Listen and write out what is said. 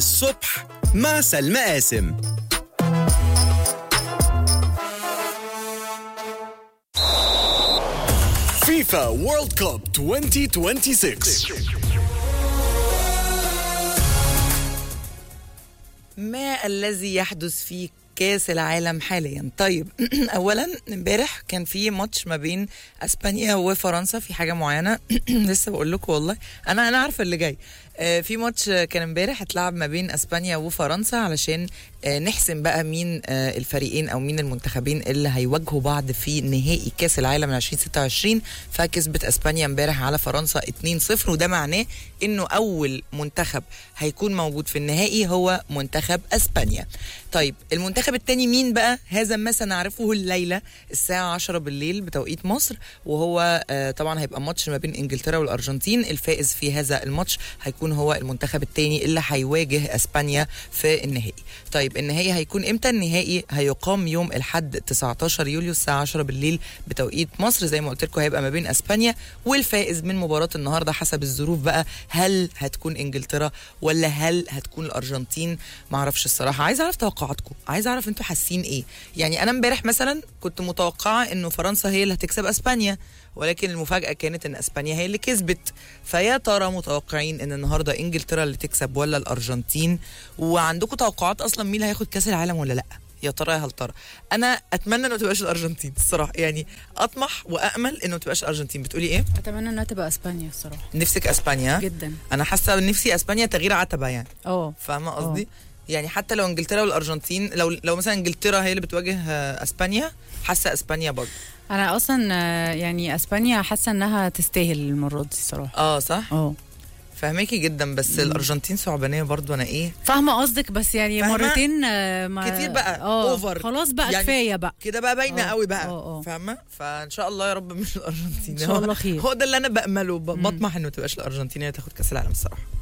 الصبح مع سلمى قاسم فيفا وورلد كوب 2026 ما الذي يحدث في كاس العالم حاليا طيب اولا امبارح كان في ماتش ما بين اسبانيا وفرنسا في حاجه معينه لسه بقول لكم والله انا انا عارفه اللي جاي آه، في ماتش كان امبارح اتلعب ما بين اسبانيا وفرنسا علشان آه، نحسم بقى مين آه، الفريقين او مين المنتخبين اللي هيواجهوا بعض في نهائي كاس العالم 2026 فكسبت اسبانيا امبارح على فرنسا 2-0 وده معناه انه اول منتخب هيكون موجود في النهائي هو منتخب اسبانيا طيب المنتخب الثاني مين بقى هذا ما سنعرفه الليله الساعه 10 بالليل بتوقيت مصر وهو آه، طبعا هيبقى ماتش ما بين انجلترا والارجنتين الفائز في هذا الماتش هيكون هو المنتخب الثاني اللي هيواجه اسبانيا في النهائي طيب النهائي هيكون امتى النهائي هيقام يوم الاحد 19 يوليو الساعه 10 بالليل بتوقيت مصر زي ما قلت لكم هيبقى ما بين اسبانيا والفائز من مباراه النهارده حسب الظروف بقى هل هتكون انجلترا ولا هل هتكون الارجنتين ما اعرفش الصراحه عايز اعرف توقعاتكم عايز اعرف انتوا حاسين ايه يعني انا امبارح مثلا كنت متوقعه انه فرنسا هي اللي هتكسب اسبانيا ولكن المفاجاه كانت ان اسبانيا هي اللي كسبت فيا ترى متوقعين ان النهارده انجلترا اللي تكسب ولا الارجنتين وعندكم توقعات اصلا مين اللي هياخد كاس العالم ولا لا يا ترى يا هل ترى انا اتمنى انه ما تبقاش الارجنتين الصراحه يعني اطمح وامل انه ما تبقاش الارجنتين بتقولي ايه اتمنى انها تبقى اسبانيا الصراحه نفسك اسبانيا جدا انا حاسه نفسي اسبانيا تغيير عتبه يعني اه فاهمه قصدي يعني حتى لو انجلترا والارجنتين لو لو مثلا انجلترا هي اللي بتواجه آه، اسبانيا حاسه اسبانيا برضه انا اصلا آه، يعني اسبانيا حاسه انها تستاهل المره دي الصراحه اه صح اه فهماكي جدا بس الارجنتين صعبانيه برضه انا ايه فاهمه قصدك بس يعني فاهمة؟ مرتين آه، ما كتير بقى، اه أوفر. خلاص بقى يعني كفايه بقى كده بقى باينه آه، قوي بقى آه، آه. فاهمه فان شاء الله يا رب مش الارجنتين إن شاء هو- الله خير. هو ده اللي انا بامله ب- بطمح انه تبقاش الارجنتين هي تاخد كاس العالم الصراحه